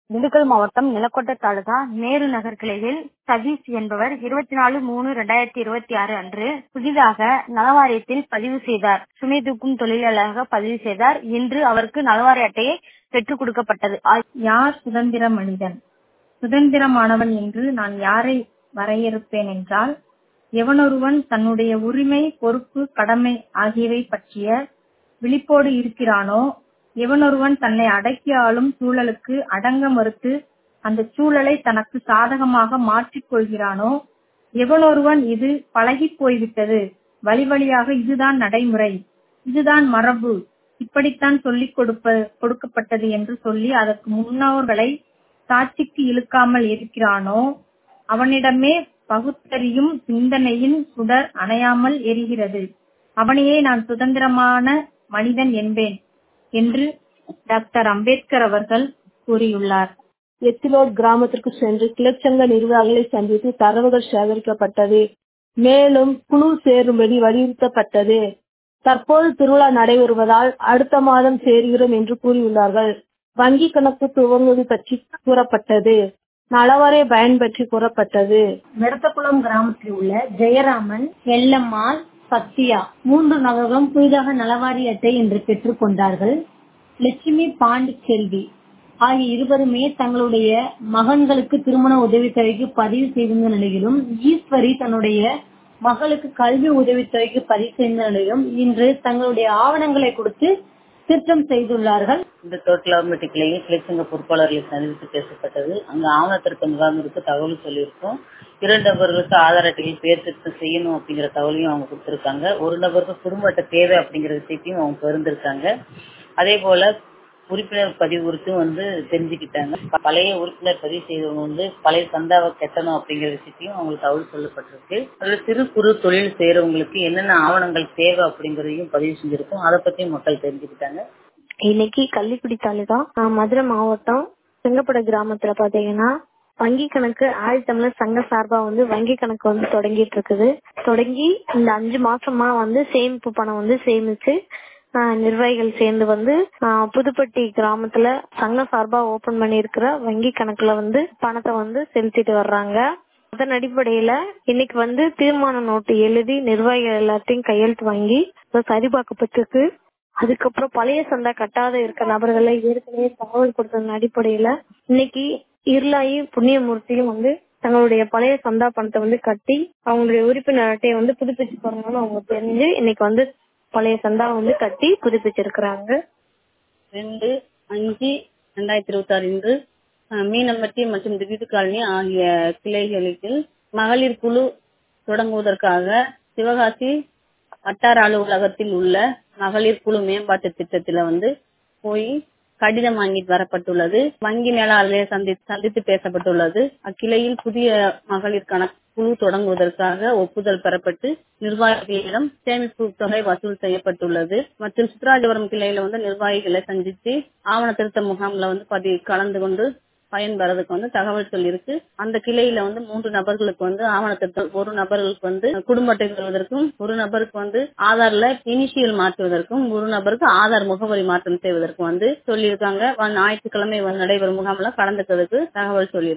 திண்டுக்கல் மாவட்டம் நிலக்கோட்டை தாலுகா நேரு நகர் கிளையில் சதீஷ் என்பவர் இருபத்தி நாலு மூணு ரெண்டாயிரத்தி இருபத்தி ஆறு அன்று புதிதாக நலவாரியத்தில் பதிவு செய்தார் சுமை தூக்கும் தொழிலாளராக பதிவு செய்தார் இன்று அவருக்கு நலவாரிய அட்டையை பெற்றுக் கொடுக்கப்பட்டது யார் சுதந்திர மனிதன் சுதந்திரமானவன் என்று நான் யாரை வரையறுப்பேன் என்றால் எவனொருவன் தன்னுடைய உரிமை பொறுப்பு கடமை ஆகியவை பற்றிய விழிப்போடு இருக்கிறானோ எவனொருவன் தன்னை அடக்கி ஆளும் சூழலுக்கு அடங்க மறுத்து அந்த சூழலை தனக்கு சாதகமாக மாற்றிக் கொள்கிறானோ எவனொருவன் இது பழகி போய்விட்டது வழி வழியாக இதுதான் நடைமுறை இதுதான் மரபு இப்படித்தான் சொல்லிக் கொடுப்ப கொடுக்கப்பட்டது என்று சொல்லி அதற்கு முன்னோர்களை சாட்சிக்கு இழுக்காமல் இருக்கிறானோ அவனிடமே பகுத்தறியும் சிந்தனையின் சுடர் அணையாமல் எரிகிறது அவனையே நான் சுதந்திரமான மனிதன் என்பேன் என்று டாக்டர் அம்பேத்கர் அவர்கள் கூறியுள்ளார் எத்திலோட் கிராமத்திற்கு சென்று கிளர்ச்சங்க நிர்வாகிகளை சந்தித்து தரவுகள் சேகரிக்கப்பட்டது மேலும் குழு சேரும்படி வலியுறுத்தப்பட்டது தற்போது திருவிழா நடைபெறுவதால் அடுத்த மாதம் சேர்கிறோம் என்று கூறியுள்ளார்கள் வங்கி கணக்கு துவங்குவது பற்றி கூறப்பட்டது நலவரை பயன் பற்றி கூறப்பட்டது மெரத்தகுளம் கிராமத்தில் உள்ள ஜெயராமன் எல்லம்மாள் சத்யா மூன்று நபர்களும் புதிதாக நலவாரி அட்டை என்று பெற்றுக் கொண்டார்கள் லட்சுமி பாண்டி செல்வி ஆகிய இருவருமே தங்களுடைய மகன்களுக்கு திருமண உதவித்தொகைக்கு பதிவு செய்திருந்த நிலையிலும் ஈஸ்வரி தன்னுடைய மகளுக்கு கல்வி உதவித்தொகைக்கு பதிவு செய்த நிலையிலும் இன்று தங்களுடைய ஆவணங்களை கொடுத்து திருத்தம் செய்துள்ளார்கள் இந்த தோட்டலாம்பட்டி கிளையில் கிளைச்சங்க பொறுப்பாளர்களை சந்தித்து பேசப்பட்டது அங்க ஆவண திருத்த முகாமிற்கு தகவல் சொல்லியிருக்கோம் இரண்டு நபர்களுக்கு ஆதார் அட்டையில் பேர் திருத்தம் செய்யணும் அப்படிங்கிற தகவலையும் அவங்க கொடுத்திருக்காங்க ஒரு நபருக்கு குடும்ப அட்டை தேவை அப்படிங்கிற விஷயத்தையும் அவங்க பகிர்ந்திருக்காங்க அதே போல உறுப்பினர் பதிவு குறித்தும் வந்து தெரிஞ்சுக்கிட்டாங்க பழைய உறுப்பினர் பதிவு செய்தவங்க வந்து பழைய சந்தாவை கட்டணும் அப்படிங்கிற விஷயத்தையும் அவங்களுக்கு தகவல் சொல்லப்பட்டிருக்கு அதுல சிறு குறு தொழில் செய்யறவங்களுக்கு என்னென்ன ஆவணங்கள் தேவை அப்படிங்கறதையும் பதிவு செஞ்சிருக்கோம் அதை பத்தியும் மக்கள் தெரிஞ்சுக்கிட்டாங்க இன்னைக்கு கள்ளிக்குடி தாலுகா மதுரை மாவட்டம் செங்கப்பட கிராமத்துல பாத்தீங்கன்னா வங்கி கணக்கு ஆழ்த்தமிழர் சங்க சார்பா வந்து வங்கி கணக்கு வந்து தொடங்கிட்டு இருக்குது தொடங்கி இந்த அஞ்சு மாசமா வந்து சேமிப்பு பணம் வந்து சேமிச்சு நிர்வாகிகள் சேர்ந்து வந்து புதுப்பட்டி கிராமத்துல சங்க சார்பா ஓபன் பண்ணி இருக்கிற வங்கி கணக்குல வந்து பணத்தை வந்து செலுத்திட்டு வர்றாங்க அதன் அடிப்படையில இன்னைக்கு வந்து தீர்மான நோட்டு எழுதி நிர்வாகிகள் எல்லாத்தையும் கையெழுத்து வாங்கி சரிபார்க்கப்பட்டிருக்கு அதுக்கப்புறம் பழைய சந்தா கட்டாத இருக்க நபர்களை ஏற்கனவே தகவல் கொடுத்ததன் அடிப்படையில இன்னைக்கு இருளாயி புண்ணியமூர்த்தியும் வந்து தங்களுடைய பழைய சந்தா பணத்தை வந்து கட்டி அவங்களுடைய உறுப்பினர் அட்டையை வந்து புதுப்பிச்சு போறதுனால அவங்க தெரிஞ்சு இன்னைக்கு வந்து பழைய சந்தா வந்து கட்டி புதுப்பிச்சிருக்கிறாங்க ரெண்டு அஞ்சு ரெண்டாயிரத்தி இருபத்தி ஆறு இன்று மீனம்பட்டி மற்றும் திடீர் காலனி ஆகிய கிளைகளுக்கு மகளிர் குழு தொடங்குவதற்காக சிவகாசி வட்டார அலுவலகத்தில் உள்ள மகளிர் குழு மேம்பாட்டு திட்டத்துல வந்து போய் கடிதம் வாங்கிட்டு வரப்பட்டுள்ளது வங்கி மேலாளரை சந்தி சந்தித்து பேசப்பட்டுள்ளது அக்கிளையில் புதிய மகளிர் கணக்கு குழு தொடங்குவதற்காக ஒப்புதல் பெறப்பட்டு நிர்வாகிகளிடம் சேமிப்பு தொகை வசூல் செய்யப்பட்டுள்ளது மற்றும் சித்ராஜபுரம் கிளையில வந்து நிர்வாகிகளை சந்தித்து ஆவண திருத்த முகாம்ல வந்து பதி கலந்து கொண்டு பயன்பெறதுக்கு வந்து தகவல் சொல்லியிருக்கு அந்த கிளையில வந்து மூன்று நபர்களுக்கு வந்து ஆவண திருத்தம் ஒரு நபர்களுக்கு வந்து குடும்ப அட்டை பெறுவதற்கும் ஒரு நபருக்கு வந்து ஆதார்ல இனிஷியல் மாற்றுவதற்கும் ஒரு நபருக்கு ஆதார் முகவரி மாற்றம் செய்வதற்கும் வந்து சொல்லியிருக்காங்க ஞாயிற்றுக்கிழமை நடைபெறும் முகாம்ல கலந்துக்கிறதுக்கு தகவல் சொல்லியிருக்கு